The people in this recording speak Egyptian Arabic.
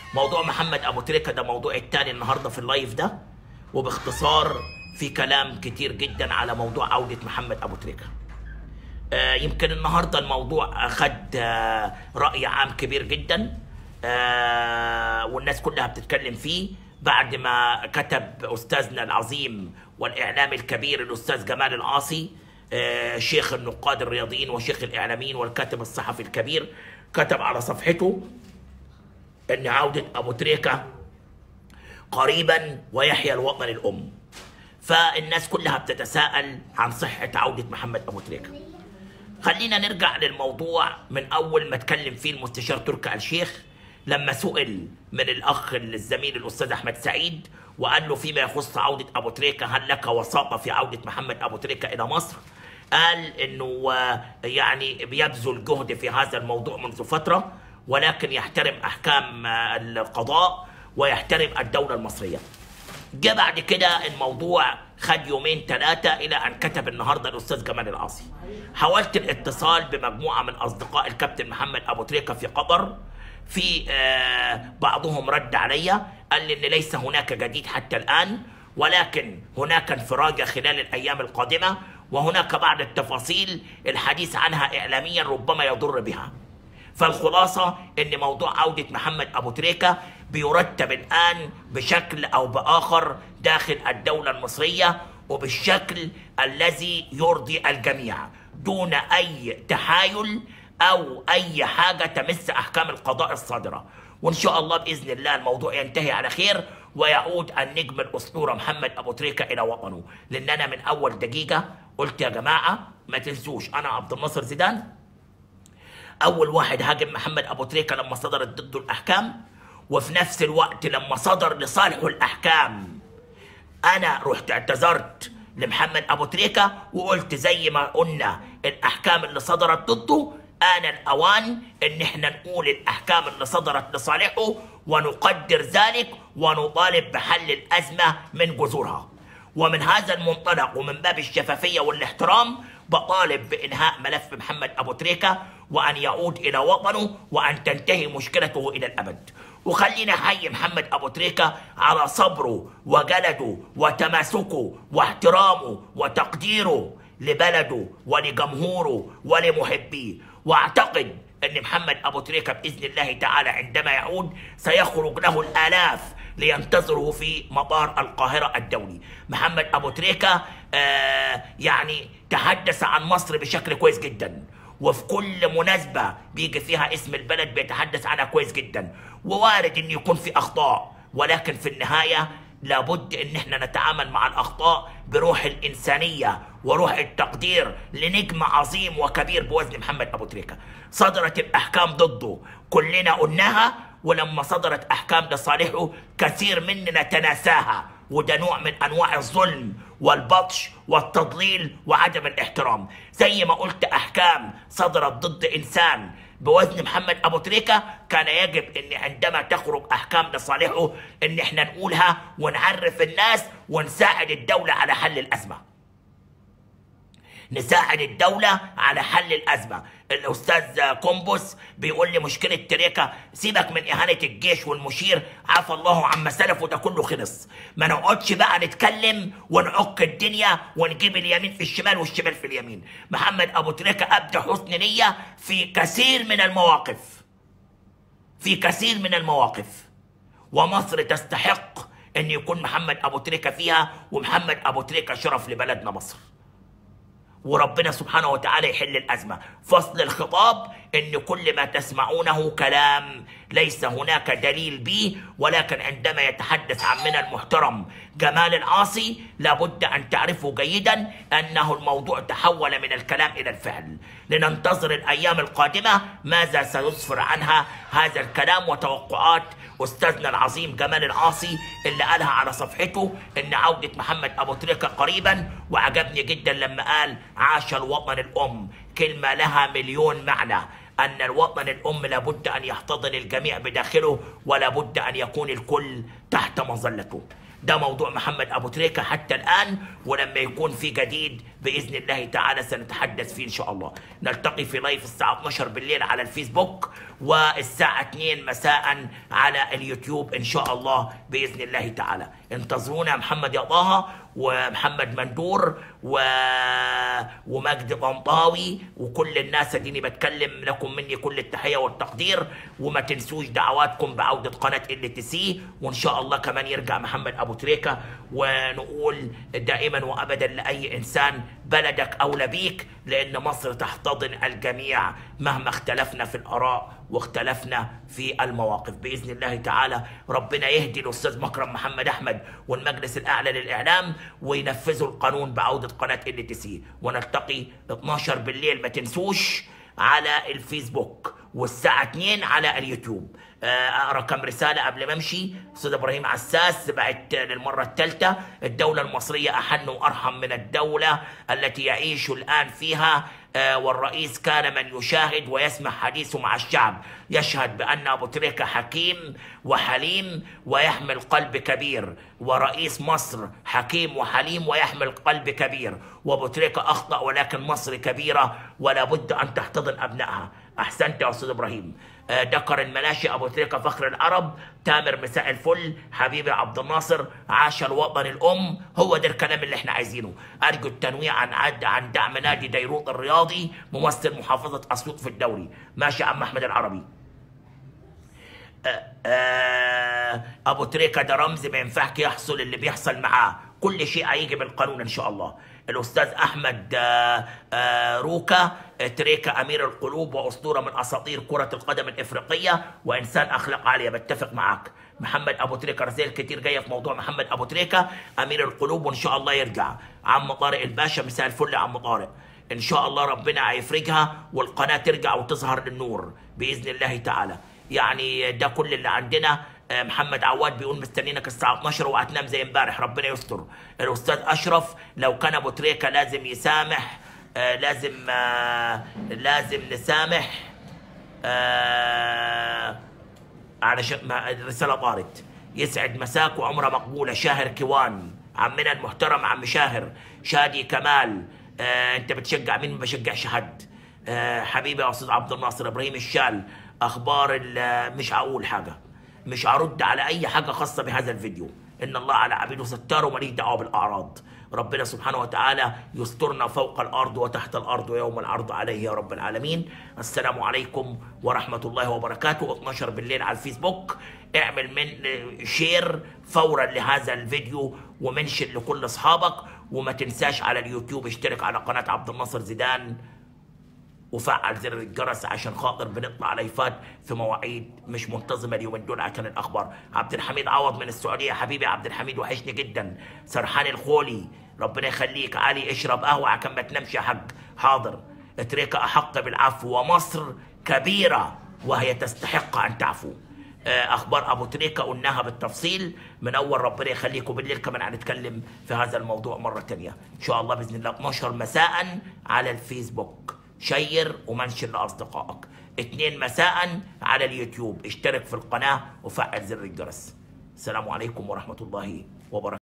موضوع محمد ابو تريكه ده موضوع التاني النهارده في اللايف ده وباختصار في كلام كتير جدا على موضوع عوده محمد ابو تريكه آه، يمكن النهارده الموضوع اخد آه، راي عام كبير جدا آه، والناس كلها بتتكلم فيه بعد ما كتب استاذنا العظيم والاعلامي الكبير الاستاذ جمال العاصي آه، شيخ النقاد الرياضيين وشيخ الاعلاميين والكاتب الصحفي الكبير كتب على صفحته ان عوده ابو تريكه قريبا ويحيى الوطن الام فالناس كلها بتتساءل عن صحه عوده محمد ابو تريكه خلينا نرجع للموضوع من اول ما اتكلم فيه المستشار تركي آل الشيخ لما سئل من الاخ الزميل الاستاذ احمد سعيد وقال له فيما يخص عوده ابو تريكه هل لك وساطه في عوده محمد ابو تريكه الى مصر؟ قال انه آه، يعني بيبذل جهد في هذا الموضوع منذ فتره ولكن يحترم احكام آه، القضاء ويحترم الدوله المصريه. جاء بعد كده الموضوع خد يومين ثلاثة إلى أن كتب النهاردة الأستاذ جمال العاصي حاولت الاتصال بمجموعة من أصدقاء الكابتن محمد أبو تريكة في قطر في آه، بعضهم رد علي قال لي ان ليس هناك جديد حتى الان ولكن هناك انفراجه خلال الايام القادمه وهناك بعض التفاصيل الحديث عنها اعلاميا ربما يضر بها. فالخلاصه ان موضوع عوده محمد ابو تريكه بيرتب الان بشكل او باخر داخل الدوله المصريه وبالشكل الذي يرضي الجميع دون اي تحايل او اي حاجه تمس احكام القضاء الصادره وان شاء الله باذن الله الموضوع ينتهي على خير ويعود النجم الاسطوره محمد ابو تريكه الى وطنه لان انا من اول دقيقه قلت يا جماعه ما تنسوش انا عبد الناصر زيدان اول واحد هاجم محمد ابو تريكه لما صدرت ضده الاحكام وفي نفس الوقت لما صدر لصالحه الاحكام انا رحت اعتذرت لمحمد ابو تريكه وقلت زي ما قلنا الاحكام اللي صدرت ضده آن الأوان إن إحنا نقول الأحكام اللي صدرت لصالحه ونقدر ذلك ونطالب بحل الأزمة من جذورها. ومن هذا المنطلق ومن باب الشفافية والاحترام بطالب بإنهاء ملف محمد أبو تريكة وأن يعود إلى وطنه وأن تنتهي مشكلته إلى الأبد. وخلينا حي محمد أبو تريكة على صبره وجلده وتماسكه واحترامه وتقديره لبلده ولجمهوره ولمحبيه واعتقد ان محمد ابو تريكه باذن الله تعالى عندما يعود سيخرج له الالاف لينتظره في مطار القاهره الدولي. محمد ابو تريكه آه يعني تحدث عن مصر بشكل كويس جدا وفي كل مناسبه بيجي فيها اسم البلد بيتحدث عنها كويس جدا ووارد ان يكون في اخطاء ولكن في النهايه لابد ان احنا نتعامل مع الاخطاء بروح الانسانيه وروح التقدير لنجم عظيم وكبير بوزن محمد ابو تريكه صدرت الاحكام ضده كلنا قلناها ولما صدرت احكام لصالحه كثير مننا تناساها وده نوع من انواع الظلم والبطش والتضليل وعدم الاحترام زي ما قلت احكام صدرت ضد انسان بوزن محمد ابو تريكه كان يجب ان عندما تخرج احكام لصالحه ان احنا نقولها ونعرف الناس ونساعد الدوله على حل الازمه نساعد الدولة على حل الأزمة الأستاذ قنبس بيقول لي مشكلة تريكة سيبك من إهانة الجيش والمشير عفى الله عما سلف وده كله خلص ما نقعدش بقى نتكلم ونعك الدنيا ونجيب اليمين في الشمال والشمال في اليمين محمد أبو تريكة أبدى حسن نية في كثير من المواقف في كثير من المواقف ومصر تستحق أن يكون محمد أبو تريكة فيها ومحمد أبو تريكة شرف لبلدنا مصر وربنا سبحانه وتعالى يحل الأزمة فصل الخطاب إن كل ما تسمعونه كلام ليس هناك دليل به ولكن عندما يتحدث عمنا المحترم جمال العاصي لابد أن تعرفوا جيدا أنه الموضوع تحول من الكلام إلى الفعل لننتظر الأيام القادمة ماذا سيسفر عنها هذا الكلام وتوقعات أستاذنا العظيم جمال العاصي اللي قالها على صفحته إن عودة محمد أبو تريكة قريبا وعجبني جدا لما قال عاش الوطن الأم كلمة لها مليون معنى أن الوطن الأم لابد أن يحتضن الجميع بداخله ولا بد أن يكون الكل تحت مظلته ده موضوع محمد ابو تريكه حتى الان ولما يكون في جديد باذن الله تعالى سنتحدث فيه ان شاء الله نلتقي في لايف الساعه 12 بالليل على الفيسبوك والساعه 2 مساء على اليوتيوب ان شاء الله باذن الله تعالى انتظرونا محمد يا طه ومحمد مندور و... ومجد طنطاوي وكل الناس اديني بتكلم لكم مني كل التحيه والتقدير وما تنسوش دعواتكم بعوده قناه ال تي سي وان شاء الله كمان يرجع محمد ابو تريكه ونقول دائما وابدا لاي انسان بلدك اولى بيك لان مصر تحتضن الجميع مهما اختلفنا في الاراء واختلفنا في المواقف باذن الله تعالى ربنا يهدي الاستاذ مكرم محمد احمد والمجلس الاعلى للاعلام وينفذوا القانون بعوده قناه ال تي سي ونلتقي 12 بالليل ما تنسوش على الفيسبوك والساعه 2 على اليوتيوب اقرا كم رساله قبل ما امشي استاذ ابراهيم عساس بعت للمره الثالثه الدوله المصريه احن وارحم من الدوله التي يعيش الان فيها والرئيس كان من يشاهد ويسمع حديثه مع الشعب يشهد بأن أبو تريكة حكيم وحليم ويحمل قلب كبير ورئيس مصر حكيم وحليم ويحمل قلب كبير وأبو تريكة أخطأ ولكن مصر كبيرة ولا بد أن تحتضن أبنائها أحسنت يا أستاذ إبراهيم دكر المناشي ابو تريكه فخر العرب تامر مساء الفل حبيبي عبد الناصر عاش الوطن الام هو ده الكلام اللي احنا عايزينه ارجو التنويع عن عد عن دعم نادي ديروت الرياضي ممثل محافظه اسيوط في الدوري ماشي يا عم احمد العربي آآ آآ ابو تريكه ده رمز ما ينفعش يحصل اللي بيحصل معاه كل شيء هيجي بالقانون ان شاء الله الاستاذ احمد آآ آآ روكا تريكا امير القلوب واسطوره من اساطير كره القدم الافريقيه وانسان اخلاق عاليه بتفق معاك محمد ابو تريكه رسائل كتير جايه في موضوع محمد ابو تريكه امير القلوب وان شاء الله يرجع عم طارق الباشا مساء الفل يا عم طارق ان شاء الله ربنا هيفرجها والقناه ترجع وتظهر للنور باذن الله تعالى يعني ده كل اللي عندنا محمد عواد بيقول مستنينك الساعه 12 وهتنام زي امبارح ربنا يستر الاستاذ اشرف لو كان ابو تريكه لازم يسامح آه لازم آه لازم نسامح آه علشان الرساله طارت يسعد مساك وعمره مقبوله شاهر كيوان عمنا المحترم عم شاهر شادي كمال آه انت بتشجع مين ما بشجعش حد آه حبيبي يا استاذ عبد الناصر ابراهيم الشال اخبار مش هقول حاجه مش هرد على اي حاجه خاصه بهذا الفيديو ان الله على عبيده ستار وماليش دعوه بالاعراض ربنا سبحانه وتعالى يسترنا فوق الارض وتحت الارض ويوم العرض عليه يا رب العالمين السلام عليكم ورحمه الله وبركاته 12 بالليل على الفيسبوك اعمل من شير فورا لهذا الفيديو ومنشن لكل اصحابك وما تنساش على اليوتيوب اشترك على قناه عبد الناصر زيدان وفعل زر الجرس عشان خاطر بنطلع لايفات في مواعيد مش منتظمه اليومين دول عشان الاخبار عبد الحميد عوض من السعوديه حبيبي عبد الحميد وحشني جدا سرحان الخولي ربنا يخليك علي اشرب قهوه عشان ما تنامش يا حاج حاضر اترك احق بالعفو ومصر كبيره وهي تستحق ان تعفو اخبار ابو تريكه قلناها بالتفصيل منور ربنا يخليكم بالليل كمان هنتكلم في هذا الموضوع مره تانية ان شاء الله باذن الله 12 مساء على الفيسبوك شير ومنشر لاصدقائك اتنين مساء على اليوتيوب اشترك في القناه وفعل زر الجرس السلام عليكم ورحمه الله وبركاته